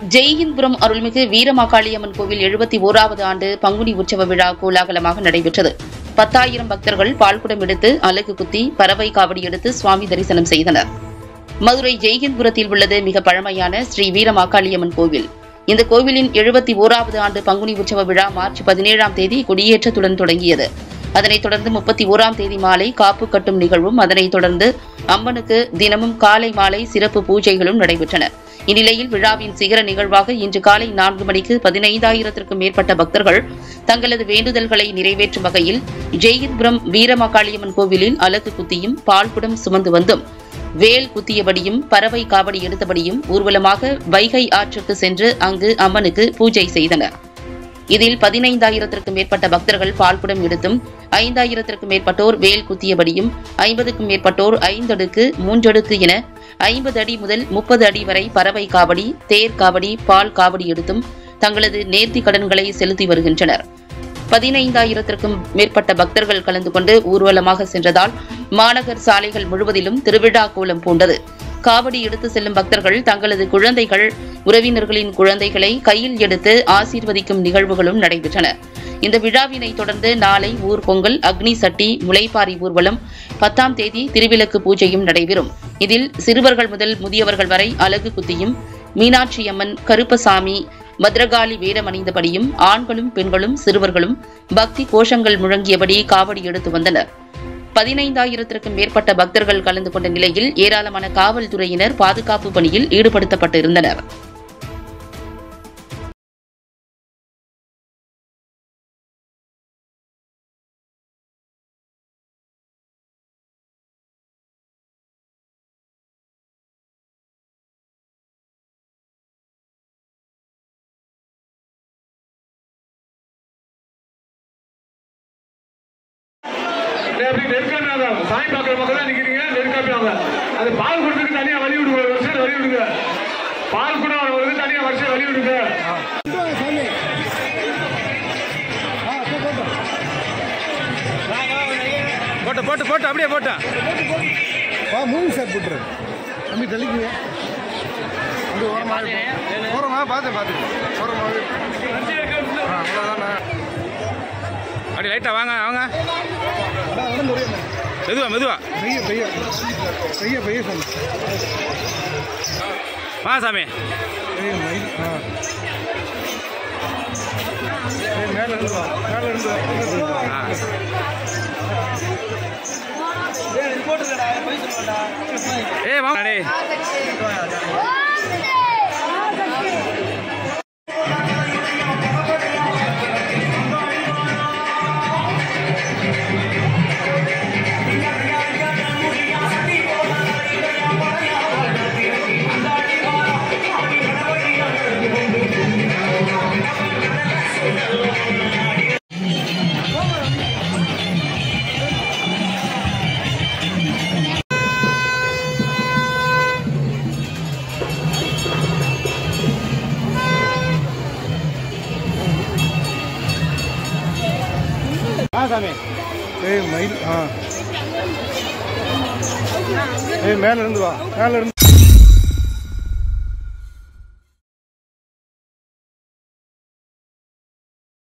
ஜெய்ஹிந்த்புரம் அருள்மிகு வீரமாகாளியம்மன் கோவில் எழுபத்தி ஓராவது ஆண்டு பங்குனி உற்சவ விழா கோலாகலமாக நடைபெற்றது பத்தாயிரம் பக்தர்கள் பால்குடம் எடுத்து அலகு குத்தி பறவை காவடி எடுத்து சுவாமி தரிசனம் செய்தனர் மதுரை ஜெய்ஹிந்த்புரத்தில் உள்ளது மிக பழமையான ஸ்ரீ வீரமாகாளியம்மன் கோவில் இந்த கோவிலின் எழுபத்தி ஓராவது ஆண்டு பங்குனி உற்சவ விழா மார்ச் பதினேழாம் தேதி கொடியேற்றத்துடன் தொடங்கியது அதனைத் தொடர்ந்து முப்பத்தி ஓராம் தேதி மாலை காப்பு கட்டும் நிகழ்வும் அதனைத் தொடர்ந்து அம்மனுக்கு தினமும் காலை மாலை சிறப்பு பூஜைகளும் நடைபெற்றன இந்நிலையில் விழாவின் சிகர நிகழ்வாக இன்று காலை நான்கு மணிக்கு பதினைந்தாயிரத்திற்கும் மேற்பட்ட பக்தர்கள் தங்களது வேண்டுதல்களை நிறைவேற்றும் வகையில் ஜெய்ஹிந்த்புரம் வீரமகாளியம்மன் கோவிலில் அலகு குத்தியும் பால்குடம் சுமந்து வந்தும் வேல் குத்தியபடியும் பறவை காவடி எடுத்தபடியும் ஊர்வலமாக வைகை ஆற்றுக்கு சென்று அங்கு அம்மனுக்கு பூஜை செய்தனர் இதில் பதினைந்தாயிரத்திற்கும் மேற்பட்ட பக்தர்கள் பால்குடம் எடுத்தும் ஐந்தாயிரத்திற்கும் மேற்பட்டோர் வேல் குத்தியபடியும் ஐம்பதுக்கும் மேற்பட்டோர் ஐந்தடுக்கு மூன்றடுக்கு என ஐம்பது அடி முதல் முப்பது அடி வரை பறவை காவடி தேர் காவடி பால் காவடி எடுத்தும் தங்களது நேர்த்தி கடன்களை செலுத்தி வருகின்றனர் பதினைந்தாயிரத்திற்கும் மேற்பட்ட பக்தர்கள் கலந்து கொண்டு ஊர்வலமாக சென்றதால் மாநகர் சாலைகள் முழுவதிலும் திருவிழா கோலம் பூண்டது காவடி எடுத்து செல்லும் பக்தர்கள் தங்களது குழந்தைகள் உறவினர்களின் குழந்தைகளை கையில் எடுத்து ஆசீர்வதிக்கும் நிகழ்வுகளும் நடைபெற்றன இந்த விழாவினை தொடர்ந்து நாளை ஊர் பொங்கல் அக்னி சட்டி முளைப்பாரி ஊர்வலம் பத்தாம் தேதி திருவிளக்கு பூஜையும் நடைபெறும் இதில் சிறுவர்கள் முதல் முதியவர்கள் வரை அலகு குத்தியும் மீனாட்சி அம்மன் கருப்பசாமி பத்ரகாளி வேடம் அணிந்தபடியும் ஆண்களும் பெண்களும் சிறுவர்களும் பக்தி கோஷங்கள் முழங்கியபடி காவடி எடுத்து வந்தனர் பதினைந்தாயிரத்திற்கும் மேற்பட்ட பக்தர்கள் கலந்து கொண்ட நிலையில் ஏராளமான காவல்துறையினர் பாதுகாப்பு பணியில் ஈடுபடுத்தப்பட்டிருந்தனர் டேய், அப்படி நெருக்காம சாமி பார்க்குற மக்கள் தான் நிற்கிறீங்க நெருக்காம அது பால் கொடுத்துக்கு தனியாக வழி விடுங்க ஒரு வருஷம் வழி விடுங்க பால் கூட அவங்களுக்கு தனியாக வருஷம் வழி விடுங்க போட்டு போட்டு போட்டு அப்படியே போட்டேன் வா மூவி சார் போட்டுரு தம்பி தள்ளிக்குங்க அப்படி ஓரமா ஓரமா பார்த்து பார்த்து ஓரமா ஆ அவ்வளோதாண்ணா அப்படி லைட்டாக வாங்க வாங்க அதான் உடம்பு முடியும் மெதுவா மெதுவா பெய்ய பெய்ய பெய்ய பெய்ய சாமி வா சாமி பெய்ய மயில் ஆ ஏய், மேல இருந்து வா மேல இருந்து வா மேல இருந்து வா. ஆ ஏய் வாங்க டேய் வா சாமி ஏய் மயில் ஆ ஏய் மேல இருந்து வா மேல இருந்து